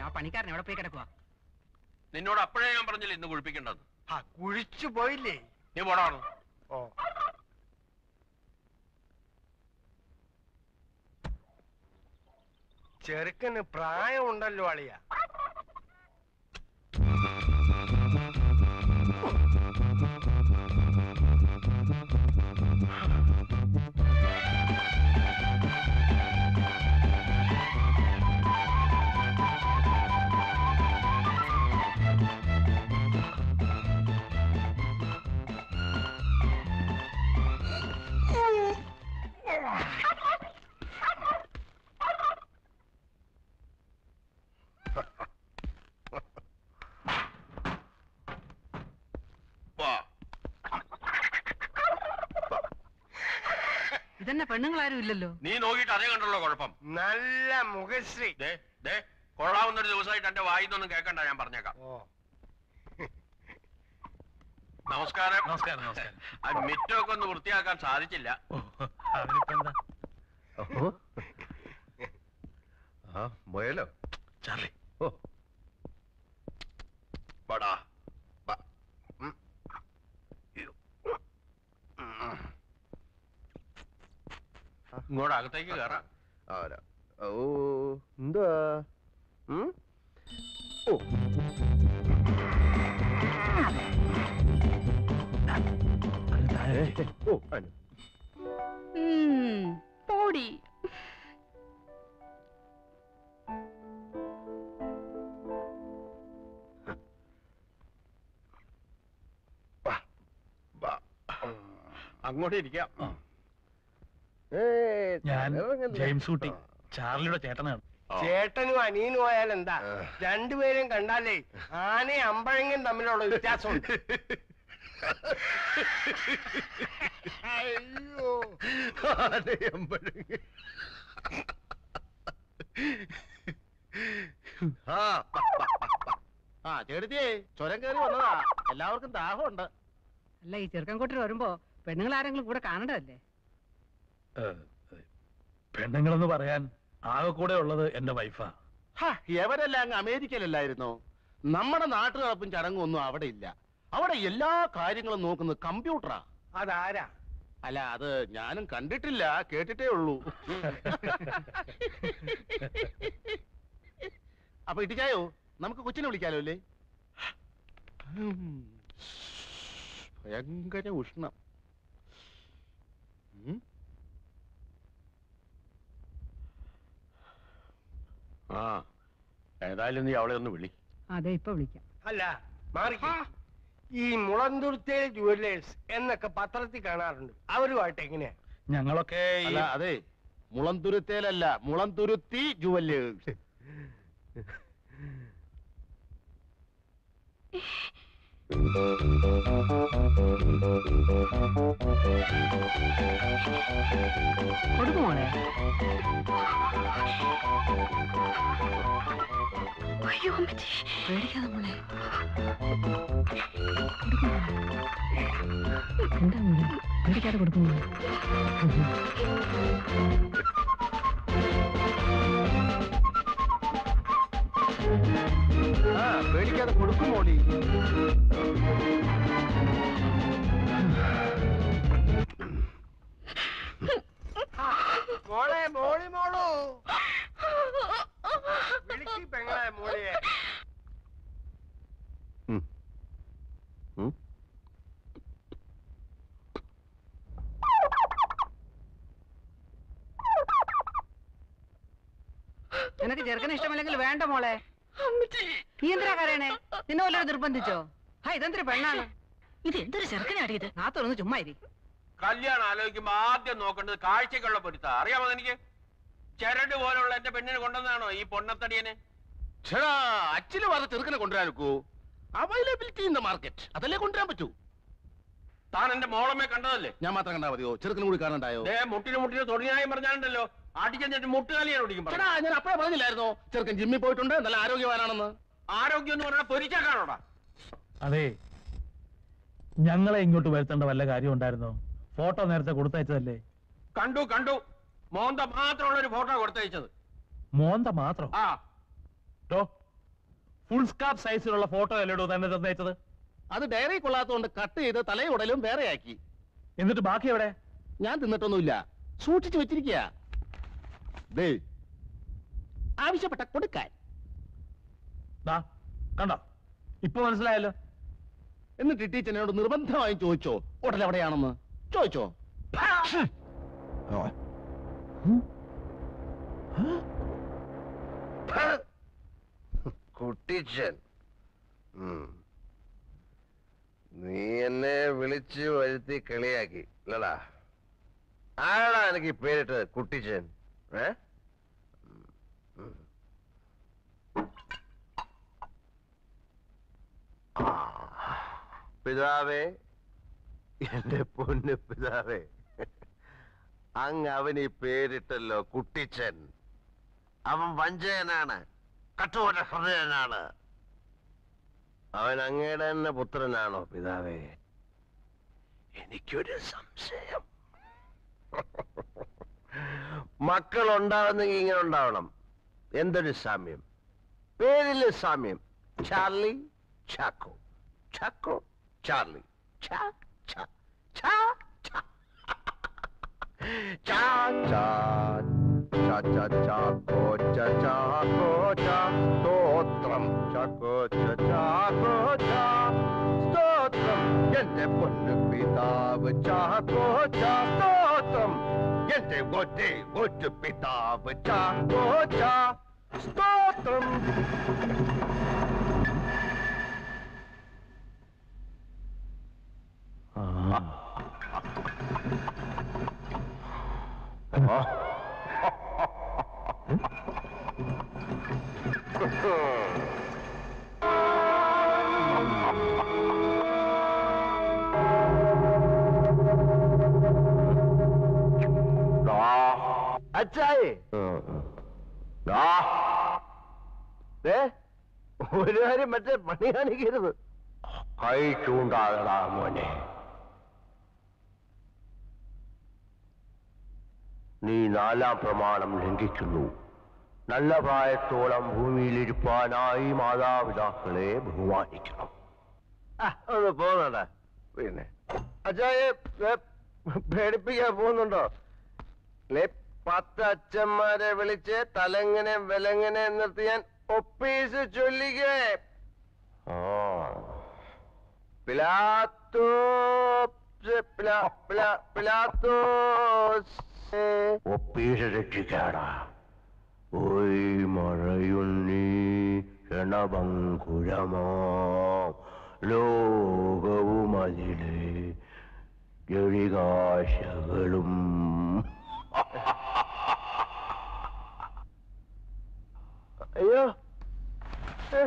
ആ പണിക്കാരൻ എവിടെ പോയി കിടക്കുക നിന്നോട് അപ്പോഴേ ഞാൻ പറഞ്ഞില്ല ഇന്ന് കുഴിപ്പിക്കേണ്ടത് ആ കുഴിച്ചു പോയില്ലേ നീ പോടാണ് ഓ ചെറുക്കന് പ്രായമുണ്ടല്ലോ അളിയ വാ ഇതന്നെ പെണ്ണുങ്ങളാരും ഇല്ലല്ലോ നീ നോക്കിയിട്ട് അതേ കണ്ടല്ലോ കുഴപ്പം നല്ല മുഖശ്രീ ദേ ദേ കൊള്ളാവുന്ന ഒരു ദിവസമായിട്ട് എന്റെ വായിന്നൊന്നും കേൾക്കണ്ട ഞാൻ പറഞ്ഞേക്കാം ഓ നമസ്കാരം നമസ്കാരം നമസ്കാരം ആ മിറ്റമൊക്കെ ഒന്ന് വൃത്തിയാക്കാൻ സാധിച്ചില്ല ഓ അതിനിപ്പോ എന്താ ആ മുയലോ ചാർലി ഓ പടാ ഇങ്ങോട്ട് അകത്തേക്ക് കയറാം ആരാ ഓ എന്തുവാ ഉം? ഓ അതിന് താഴെ ഏ, ഓ അനു പോടി വാ, വാ. അങ്ങോട്ട് ഇരിക്കാം ഏ, ഞാൻ തലകറങ്ങല്ലേ? ജെയിംസ് ഊട്ടി ആ. ചാർലിയുടെ ചേട്ടനാണ് ചേട്ടനും അനിയനും ആയാൽ എന്താ ആ. രണ്ടുപേരും കണ്ടാലേ ആനയും അമ്പഴങ്ങയും തമ്മിലുള്ള വ്യത്യാസമുണ്ട് അയ്യോ ആനയമ്പഴങ്ങ. ആ വാ, വാ, വാ, വാ. ആ ചേട്ടത്തിയേ ചുരം കയറി വന്നതാ എല്ലാവർക്കും ദാഹമുണ്ട് അല്ല ഈ ചെറുക്കൻ കൂട്ടർ വരുമ്പോ പെണ്ണുങ്ങൾ ആരെങ്കിലും കൂടെ കാണണ്ടതല്ലേ പെണ്ണുങ്ങളെന്ന് പറയാൻ ആകെ കൂടെ ഉള്ളത് എന്റെ വൈഫാ ഹാ, എവരെല്ലാം അങ്ങ് അമേരിക്കയിലല്ലായിരുന്നോ നമ്മുടെ നാട്ടു നടപ്പും ചടങ്ങും ഒന്നും അവിടെ ഇല്ല അവിടെ എല്ലാ കാര്യങ്ങളും നോക്കുന്നത് കമ്പ്യൂട്ടറാ അതാരാ അല്ല അത് ഞാനും കണ്ടിട്ടില്ല കേട്ടിട്ടേ ഉള്ളൂ അപ്പൊ ഇട്ടിച്ചായോ നമുക്ക് കൊച്ചിനെ വിളിക്കാലോ അല്ലേ ഉം. ഭയങ്കര ഉഷ്ണം ഉം. ആ ഏതായാലും നീ അവളെ ഒന്ന് വിളി അതെ ഇപ്പൊ വിളിക്കാം അല്ല മാറിക്ക ഈ മുളന്തുരുത്തേൽ ജുവല്ലേഴ്സ് എന്നൊക്കെ പത്രത്തിൽ കാണാറുണ്ട് അവരുമായിട്ട് എങ്ങനെയാ ഞങ്ങളൊക്കെ ഈ അല്ല അതെ മുളന്തുരുത്തേലല്ല മുളന്തുരുത്തി ജുവല്ലേഴ്സ് കൊടുക്കുമോളെ അയ്യോ അമ്മച്ചി പേടിക്കാതെ മോളെ എന്താ മോളെ പേടിക്കാതെ കൊടുക്കുമോ ആ പേടിക്കാതെ കൊടുക്കും മോളി മോളെ മോളി മോളു വിളിക്ക് പെങ്ങളെ മോളിയെ ഉം. ഉം. നിനക്ക് ചെറുക്കന് ഇഷ്ടമില്ലെങ്കിൽ വേണ്ട മോളെ അമ്മച്ചി നീ എന്തിനാ കരയണേ നിന്നെ വല്ലവരും നിർബന്ധിച്ചോ ഹാ ഇതെന്തൊരു പെണ്ണാണ് ഇത് എന്തൊരു ചെറുക്കനാടിയത് നാത്തൊന്ന് ചുമ്മാ ഇരി കല്യാണം ആലോചിക്കുമ്പോ ആദ്യം നോക്കേണ്ടത് കാഴ്ചക്കുള്ള പൊരുത്ത അറിയാമോ എനിക്ക് ചരട് പോലുള്ള എന്റെ പെണ്ണിനെ കൊണ്ടുവന്നാണോ ഈ പൊണ്ണത്തടിയനെ ചേടാ അച്ഛന് പറഞ്ഞ ചെറുക്കനെ കൊണ്ടുവരാനൊക്കൂ അവൈലബിലിറ്റി ഇൻ ദ മാർക്കറ്റ് അതല്ലേ കൊണ്ടുവരാൻ പറ്റൂ താൻ എന്റെ മോളമ്മെ കണ്ടതല്ലേ ഞാൻ മാത്രം കണ്ടാ മതിയോ ചെറുക്കനും കൂടി കാണണ്ടായോ ദേ മുട്ടിന് മുട്ടിന് തൊടിനായും പറഞ്ഞാലുണ്ടല്ലോ ആട്ടിച്ചെന്നിട്ട് മുട്ടുകാലിയാണ് ഓടിക്കും ചേടാ ഞാൻ അപ്പഴേ പറഞ്ഞില്ലായിരുന്നോ ചെറുക്കൻ ജിമ്മിൽ പോയിട്ടുണ്ട് നല്ല ആരോഗ്യവാനാണെന്ന് ആരോഗ്യം എന്ന് പറഞ്ഞാൽ പൊരിച്ചാക്കാണോടാ അതെ ഞങ്ങളെ ഇങ്ങോട്ട് വരുത്തേണ്ട വല്ല കാര്യം ഉണ്ടായിരുന്നോ ഫോട്ടോ നേരത്തെ കൊടുത്തയച്ചതല്ലേ കണ്ടു കണ്ടു മോന്ത മാത്രമുള്ള ഒരു ഫോട്ടോ കൊടുത്തയച്ചത് മോന്ത മാത്രം ആ ടോ ഫുൾ സ്കാപ്പ് സൈസിലുള്ള ഫോട്ടോ അല്ലേടോ തന്നെ തന്നേച്ചത് അത് ഡയറി കൊള്ളാത്തോണ്ട് കട്ട് ചെയ്ത് തലയുടലും വേറെയാക്കി എന്നിട്ട് ബാക്കി എവിടെ ഞാൻ തിന്നിട്ടൊന്നുമില്ല സൂക്ഷിച്ചു വെച്ചിരിക്കുക ദേ ആവശ്യപ്പെട്ട കൊടുക്കാൻ ദാ കണ്ടോ ഇപ്പൊ മനസ്സിലായല്ലോ എന്നിട്ട് ടീച്ചറിനോട് നിർബന്ധമായും ചോദിച്ചോ ഹോട്ടൽ എവിടെയാണെന്ന് ചോദിച്ചോ കുട്ടിച്ചൻ ഉം. നീ എന്നെ വിളിച്ചു വരുത്തി കളിയാക്കി അല്ലടാ ആരാടാ എനിക്ക് ഈ പേരിട്ടത് കുട്ടിച്ചൻ ഏ ഉം. ഉം. ആ. പിതാവേ എന്റെ പൊന്ന് പിതാവേ അങ്ങ് അവൻ ഈ പേരിട്ടല്ലോ കുട്ടിച്ചൻ അവൻ വഞ്ചകനാണ് കഠോര ഹൃദയനാണ് അവൻ അങ്ങയുടെ തന്നെ പുത്രനാണോ പിതാവേ എനിക്കൊരു സംശയം മക്കൾ ഉണ്ടാവുന്നെങ്കിൽ ഇങ്ങനെ ഉണ്ടാവണം എന്തൊരു സാമ്യം പേരില് സാമ്യം ചാർലി ചാക്കോ ചാക്കോ ചാർലി ചാ ചാ ചാ ചാ ചാ ചാ ചാ ചാ ചാക്കോ ചാ ചാക്കോ ചാ സ്തോത്രം ചാക്കോ ചാ ചാക്കോ ചാ സ്തോത്രം എന്റെ പൊന്നു പിതാവ് ചാക്കോ ചാ സ്തോത്രം എന്റെ ഒറ്റേ ഒറ്റ പിതാവ് ചാക്കോ ചാ സ്തോത്രം അച്ചായി ഒരു കാര്യം മറ്റേ പണി കാണിക്കരുത് കൈ ചൂണ്ടാകടാ മോനെ നീ നാലാം പ്രമാണം ലംഘിക്കുന്നു നല്ല പ്രായത്തോളം ഭൂമിയിലിരിപ്പാനായി മാതാപിതാക്കളെ ബഹുമാനിക്കണം ഒന്ന് പോകുന്നുണ്ട പിന്നെ അച്ചായെ ഏ, പേടിപ്പിക്കാൻ പോകുന്നുണ്ടോ ലേ, പത്ത് അച്ഛന്മാരെ വിളിച്ച് തലങ്ങനെ വിലങ്ങനെ നിർത്തി ഞാൻ ഒപ്പീസ് ചൊല്ലിക്കേ ആ പിലാത്തോ പിലാ- പിലാ- പിലാത്തോസ് ഒപ്പീസ് രക്ഷിക്കാടാ ഓയ് മഴയുണ്ണി ക്ഷണഭങ്കുരമോ ലോകവും അതിലെ ജഴികാശകളും അയ്യോ ഏ.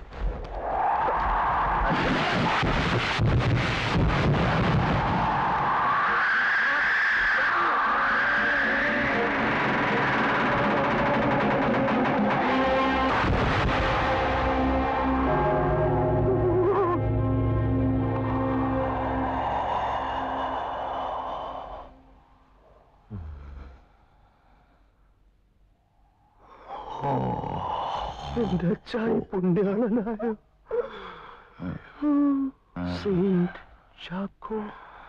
എന്റെ അച്ചായി പുണ്യാളനായ സെയിന്റ് ചാക്കോ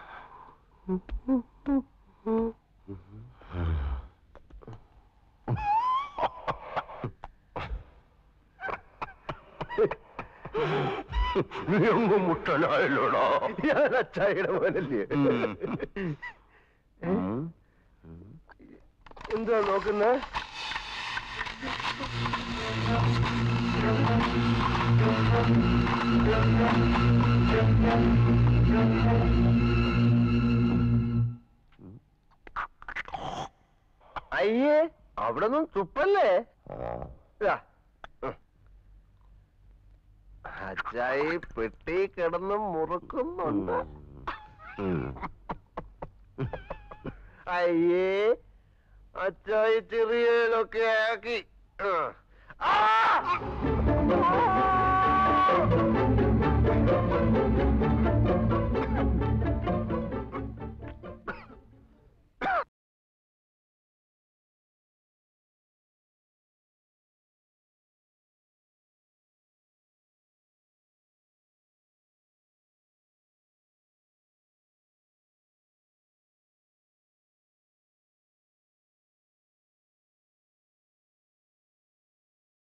നീ അങ്ങ് മുട്ടനായല്ലോടാ ഞാൻ അച്ചായിയുടെ മോനല്ലേ എന്താ നോക്കുന്നേ അയ്യേ അവിടെ നിന്നും തുപ്പല്ലേ ഇതാ. ഉം. അച്ചായി പെട്ടി കിടന്ന് മുറുക്കുന്നുണ്ട് അയ്യേ അച്ചായി ചെറിയലൊക്കെ ആക്കി ആ. ആ